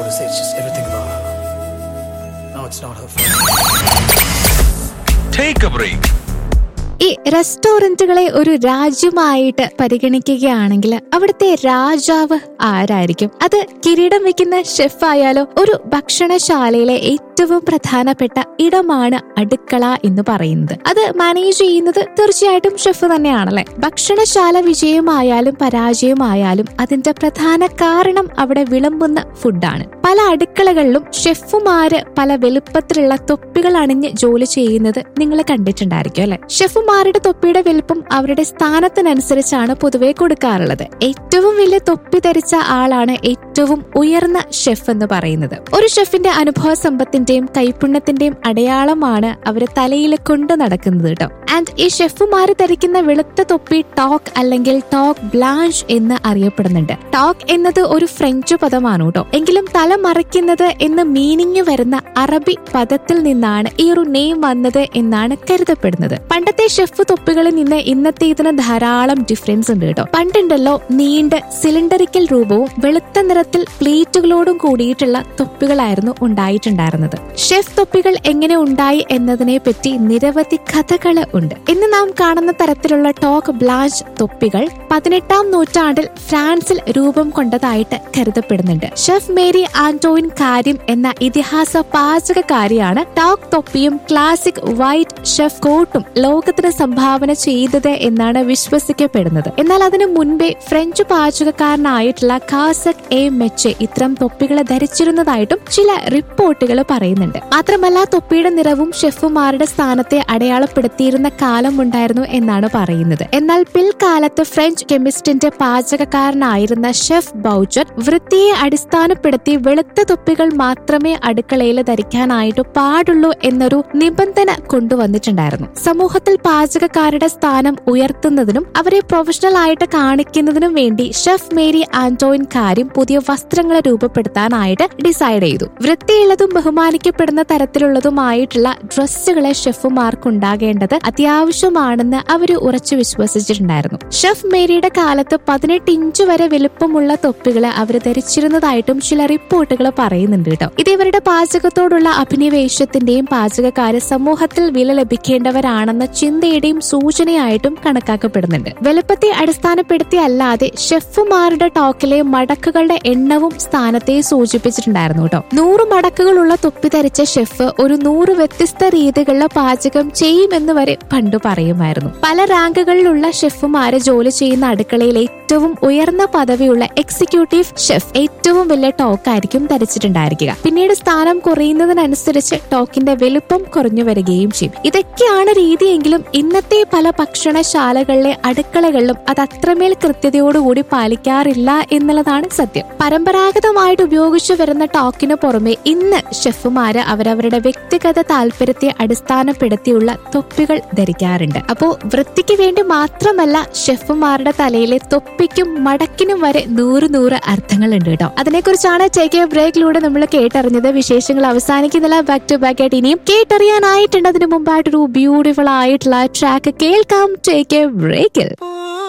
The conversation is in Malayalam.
to say it's just everything about her. No, it's not her fault. Take a break. ഈ റെസ്റ്റോറന്റുകളെ ഒരു രാജ്യമായിട്ട് പരിഗണിക്കുകയാണെങ്കിൽ അവിടുത്തെ രാജാവ് ആരായിരിക്കും അത് കിരീടം വെക്കുന്ന ഷെഫ് ആയാലോ ഒരു ഭക്ഷണശാലയിലെ ഏറ്റവും പ്രധാനപ്പെട്ട ഇടമാണ് അടുക്കള എന്ന് പറയുന്നത് അത് മാനേജ് ചെയ്യുന്നത് തീർച്ചയായിട്ടും ഷെഫ് തന്നെയാണല്ലേ ഭക്ഷണശാല വിജയമായാലും പരാജയമായാലും അതിന്റെ പ്രധാന കാരണം അവിടെ വിളമ്പുന്ന ഫുഡാണ് പല അടുക്കളകളിലും ഷെഫുമാര് പല വലുപ്പത്തിലുള്ള തൊപ്പികൾ അണിഞ്ഞ് ജോലി ചെയ്യുന്നത് നിങ്ങൾ കണ്ടിട്ടുണ്ടായിരിക്കും അല്ലെ ഷെഫുമാരുടെ തൊപ്പിയുടെ വലുപ്പം അവരുടെ സ്ഥാനത്തിനനുസരിച്ചാണ് പൊതുവെ കൊടുക്കാറുള്ളത് ഏറ്റവും വലിയ തൊപ്പി ധരിച്ച ആളാണ് ഏറ്റവും ഉയർന്ന ഷെഫ് എന്ന് പറയുന്നത് ഒരു ഷെഫിന്റെ അനുഭവ സമ്പത്തിന്റെയും കൈപുണ്യത്തിന്റെയും അടയാളമാണ് അവര് തലയിൽ കൊണ്ടു നടക്കുന്നത് കേട്ടോ ആൻഡ് ഈ ഷെഫുമാര് ധരിക്കുന്ന വെളുത്ത തൊപ്പി ടോക്ക് അല്ലെങ്കിൽ ടോക്ക് ബ്ലാഞ്ച് എന്ന് അറിയപ്പെടുന്നുണ്ട് ടോക്ക് എന്നത് ഒരു ഫ്രഞ്ച് പദമാണ് കേട്ടോ എങ്കിലും തല മറയ്ക്കുന്നത് എന്ന് മീനിങ് വരുന്ന അറബി പദത്തിൽ നിന്നാണ് ഈ ഒരു നെയിം വന്നത് എന്നാണ് കരുതപ്പെടുന്നത് പണ്ടത്തെ ഷെഫ് തൊപ്പികളിൽ നിന്ന് ഇന്നത്തെ ഇതിന് ധാരാളം ഡിഫറൻസ് ഉണ്ട് കേട്ടോ പണ്ടുണ്ടല്ലോ നീണ്ട സിലിണ്ടറിക്കൽ രൂപവും വെളുത്ത നിറത്തിൽ പ്ലേറ്റുകളോടും കൂടിയിട്ടുള്ള തൊപ്പികളായിരുന്നു ഉണ്ടായിട്ടുണ്ടായിരുന്നത് ഷെഫ് തൊപ്പികൾ എങ്ങനെ ഉണ്ടായി എന്നതിനെ പറ്റി നിരവധി കഥകൾ ഉണ്ട് ഇന്ന് നാം കാണുന്ന തരത്തിലുള്ള ടോക്ക് ബ്ലാഞ്ച് തൊപ്പികൾ പതിനെട്ടാം നൂറ്റാണ്ടിൽ ഫ്രാൻസിൽ രൂപം കൊണ്ടതായിട്ട് കരുതപ്പെടുന്നുണ്ട് ഷെഫ് മേരി ആന്റോയിൻ കാര്യം എന്ന ഇതിഹാസ പാചകക്കാരിയാണ് ടോക്ക് തൊപ്പിയും ക്ലാസിക് വൈറ്റ് ഷെഫ് കോട്ടും ലോകത്തിന് സംഭാവന ചെയ്തത് എന്നാണ് വിശ്വസിക്കപ്പെടുന്നത് എന്നാൽ അതിനു മുൻപേ ഫ്രഞ്ച് പാചകക്കാരനായിട്ടുള്ള കാസക് എ മെച്ചെ ഇത്തരം തൊപ്പികൾ ധരിച്ചിരുന്നതായിട്ടും ചില റിപ്പോർട്ടുകൾ പറയുന്നുണ്ട് മാത്രമല്ല തൊപ്പിയുടെ നിറവും ഷെഫുമാരുടെ സ്ഥാനത്തെ അടയാളപ്പെടുത്തിയിരുന്ന കാലം ഉണ്ടായിരുന്നു എന്നാണ് പറയുന്നത് എന്നാൽ പിൽക്കാലത്ത് ഫ്രഞ്ച് കെമിസ്റ്റിന്റെ പാചകക്കാരനായിരുന്ന ഷെഫ് ബൗച്ചർ വൃത്തിയെ അടിസ്ഥാനപ്പെടുത്തി വെളുത്ത തൊപ്പികൾ മാത്രമേ അടുക്കളയിൽ ധരിക്കാനായിട്ട് പാടുള്ളൂ എന്നൊരു നിബന്ധന കൊണ്ടുവന്നിട്ടുണ്ടായിരുന്നു സമൂഹത്തിൽ പാചകക്കാരുടെ സ്ഥാനം ഉയർത്തുന്നതിനും അവരെ പ്രൊഫഷണൽ ആയിട്ട് കാണിക്കുന്നതിനും വേണ്ടി ഷെഫ് മേരി ആന്റോയിൻ കാര്യം പുതിയ വസ്ത്രങ്ങൾ രൂപപ്പെടുത്താനായിട്ട് ഡിസൈഡ് ചെയ്തു വൃത്തിയുള്ളതും ബഹുമാനിക്കപ്പെടുന്ന തരത്തിലുള്ളതുമായിട്ടുള്ള ഡ്രസ്സുകളെ ഷെഫുമാർക്ക് ഉണ്ടാകേണ്ടത് അത്യാവശ്യമാണെന്ന് അവർ ഉറച്ചു വിശ്വസിച്ചിട്ടുണ്ടായിരുന്നു ഷെഫ് മേരിയുടെ കാലത്ത് പതിനെട്ട് ഇഞ്ച് വരെ വലുപ്പമുള്ള തൊപ്പികള് അവർ ധരിച്ചിരുന്നതായിട്ടും ചില റിപ്പോർട്ടുകൾ പറയുന്നുണ്ട് കേട്ടോ ഇത് ഇവരുടെ പാചകത്തോടുള്ള അഭിനിവേശത്തിന്റെയും പാചകക്കാര് സമൂഹത്തിൽ വില ലഭിക്കേണ്ടവരാണെന്ന ചിന്തയുടെയും സൂചനയായിട്ടും കണക്കാക്കപ്പെടുന്നുണ്ട് വലുപ്പത്തെ അടിസ്ഥാനപ്പെടുത്തി അല്ലാതെ ഷെഫുമാരുടെ ടോക്കിലെ മടക്കുകളുടെ എണ്ണവും സ്ഥാനത്തെ സൂചിപ്പിച്ചിട്ടുണ്ടായിരുന്നു കേട്ടോ നൂറ് മടക്കുകളുള്ള തൊപ്പി ധരിച്ച ഷെഫ് ഒരു നൂറ് വ്യത്യസ്ത രീതികളിലെ പാചകം ചെയ്യുമെന്ന് വരെ പണ്ട് പറയുമായിരുന്നു പല റാങ്കുകളിലുള്ള ഷെഫുമാര് ജോലി ചെയ്യുന്ന അടുക്കളയിൽ ഏറ്റവും ഉയർന്ന പദവിയുള്ള എക്സിക്യൂട്ടീവ് ഷെഫ് ഏറ്റവും വലിയ ടോക്കായിരിക്കും ധരിച്ചിട്ടുണ്ടായിരിക്കുക പിന്നീട് സ്ഥാനം കുറയുന്നതിനനുസരിച്ച് ടോക്കിന്റെ വലുപ്പം കുറഞ്ഞു വരികയും ചെയ്യും ഇതൊക്കെയാണ് രീതിയെങ്കിലും ഇന്നത്തെ പല ഭക്ഷണശാലകളിലെ അടുക്കളകളിലും അത് അത്രമേൽ കൃത്യതയോടുകൂടി പാലിക്കാറില്ല എന്നുള്ളതാണ് സത്യം പരമ്പരാഗതമായിട്ട് ഉപയോഗിച്ചു വരുന്ന ടോക്കിന് പുറമെ ഇന്ന് ഷെഫുമാര് അവരവരുടെ വ്യക്തിഗത താല്പര്യത്തെ അടിസ്ഥാനപ്പെടുത്തിയുള്ള തൊപ്പികൾ ധരിക്കാറുണ്ട് അപ്പോ വൃത്തിക്ക് വേണ്ടി മാത്രമല്ല ഷെഫുമാരുടെ തലയിലെ തൊപ്പിക്കും മടക്കിനും വരെ നൂറ് നൂറ് അർത്ഥങ്ങളുണ്ട് കേട്ടോ അതിനെക്കുറിച്ചാണ് ടേക്ക് എ ബ്രേക്കിലൂടെ നമ്മൾ കേട്ടറിഞ്ഞത് വിശേഷങ്ങൾ അവസാനിക്കുന്നില്ല ബാക്ക് ടു ബാക്ക് ആയിട്ട് ഇനിയും കേട്ടറിയാനായിട്ടുണ്ട് അതിന് മുമ്പായിട്ടൊരു ബ്യൂട്ടിഫുൾ ആയിട്ടുള്ള ട്രാക്ക് കേൾക്കാം ടേക്ക് എ ബ്രേക്കിൽ